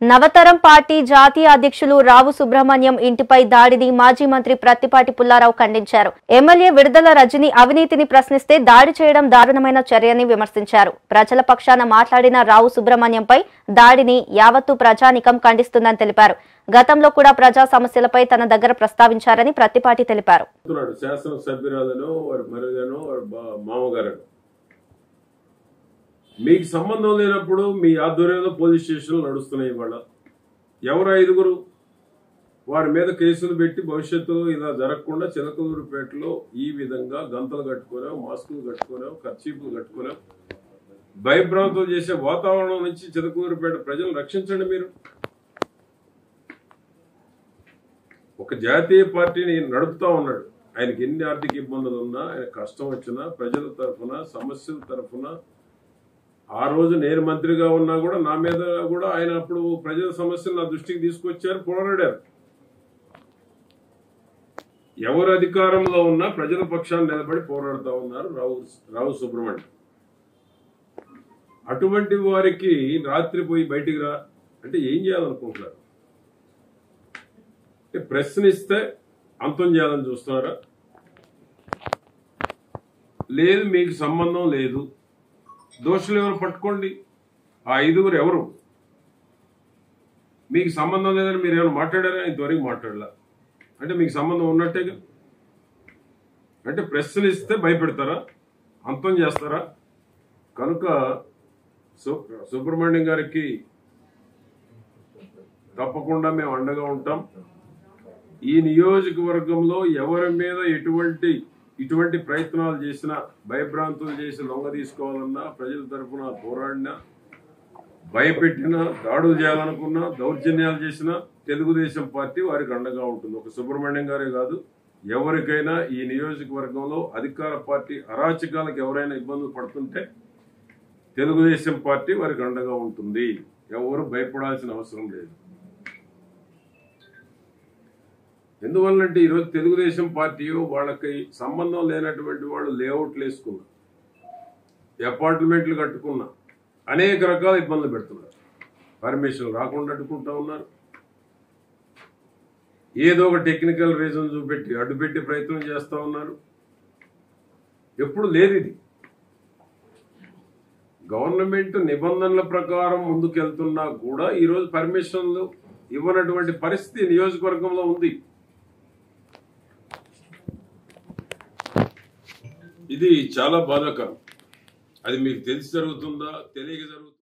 నవతరం party జాతీయ అధ్యక్షులు రావు సుబ్రహ్మణ్యం ఇంటిపై దాడిని మాజీ మంత్రి ప్రత్తిపాటి పుల్లారావు ఖండించారు ఎమ్మెల్యే విడుదల రజని అవినీతిని ప్రశ్నిస్తే దాడి చేయడం దారుణమైన చర్యని విమర్శించారు ప్రజల పక్షాన మాట్లాడిన రావు సుబ్రహ్మణ్యంపై దాడిని యావత్తు ప్రజానికం ఖండిస్తుందని తెలిపారు గతంలో కూడా ప్రజా సమస్యలపై తన దగ్గర ప్రస్తావించారని ప్రత్తిపాటి తెలిపారు చెప్తున్నాడు శాసనసభ్యురాలను వారి మరుగను వారి బా- మామగారను మీకు సంబంధం లేనప్పుడు మీ ఆధ్వర్యంలో పోలీస్ స్టేషన్లు నడుస్తున్నాయి ఇవాళ ఎవరు ఐదుగురు వారి మీద కేసులు పెట్టి భవిష్యత్తులో ఇలా జరగకుండా చిలకలూరుపేటలో ఈ విధంగా గంతలు కట్టుకోలేం మాస్కులు కట్టుకోలేం ఖర్చీపులు కట్టుకోలేం భయభ్రాంతులు చేసే వాతావరణం నుంచి చిలకలూరుపేట ప్రజలను రక్షించండి మీరు ఒక జాతీయ పార్టీని నడుపుతా ఉన్నాడు ఆయనకి ఎన్ని ఆర్థిక ఇబ్బందులు ఉన్నా ఆయన కష్టం వచ్చినా ప్రజల తరఫున సమస్యల తరఫున ఆ రోజు నేను మంత్రిగా ఉన్నా కూడా నా మీద కూడా ఆయన అప్పుడు ప్రజల సమస్యలు నా దృష్టికి తీసుకొచ్చారు పోరాడారు ఎవరు అధికారంలో ఉన్నా ప్రజల పక్షాన్ని నిలబడి పోరాడుతూ ఉన్నారు రావు రావు సుబ్రహ్మణ్యం అటువంటి వారికి రాత్రి పోయి బయటికి రా అంటే ఏం చేయాలనుకుంటున్నారు అంటే ప్రశ్నిస్తే అంతం చేయాలని చూస్తున్నారా లేదు మీకు సంబంధం లేదు దోషులు ఎవరు పట్టుకోండి ఆ ఐదుగురు ఎవరు మీకు సంబంధం లేదని మీరు ఏమైనా మాట్లాడారా ఇంతవరకు మాట్లాడలా అంటే మీకు సంబంధం ఉన్నట్టేగా అంటే ప్రశ్నిస్తే భయపెడతారా అంతం చేస్తారా కనుక సు- సుబ్రహ్మణ్యం గారికి తప్పకుండా మేము అండగా ఉంటాం ఈ నియోజకవర్గంలో ఎవరి మీద ఎటువంటి ఇటువంటి ప్రయత్నాలు చేసినా భయభ్రాంతులు చేసి లొంగ తీసుకోవాలన్నా ప్రజల తరఫున పోరాడినా భయపెట్టినా దాడులు చేయాలనుకున్నా దౌర్జన్యాలు చేసినా తెలుగుదేశం పార్టీ వారికి అండగా ఉంటుంది ఒక సుబ్రహ్మణ్యం గారే కాదు ఎవరికైనా ఈ నియోజకవర్గంలో అధికార పార్టీ అరాచకాలకు ఎవరైనా ఇబ్బందులు పడుతుంటే తెలుగుదేశం పార్టీ వారికి అండగా ఉంటుంది ఎవరు భయపడాల్సిన అవసరం లేదు ఎందువల్లంటే ఈరోజు తెలుగుదేశం పార్టీ వాళ్ళకి సంబంధం లేనటువంటి వాళ్ళు లేఅవుట్లు వేసుకున్నా అపార్ట్మెంట్లు కట్టుకున్నా అనేక రకాల ఇబ్బందులు పెడుతున్నారు పర్మిషన్ రాకుండా అడ్డుకుంటా ఉన్నారు ఏదో ఒక టెక్నికల్ రీజన్ చూపెట్టి అడ్డుపెట్టి ప్రయత్నం చేస్తా ఉన్నారు ఎప్పుడు లేదు ఇది గవర్నమెంట్ నిబంధనల ప్రకారం ముందుకెళ్తున్నా కూడా ఈరోజు పర్మిషన్లు ఇవ్వనటువంటి పరిస్థితి నియోజకవర్గంలో ఉంది ఇది చాలా బాధాకరం అది మీకు తెలిసి జరుగుతుందా తెలియక జరుగుతుందా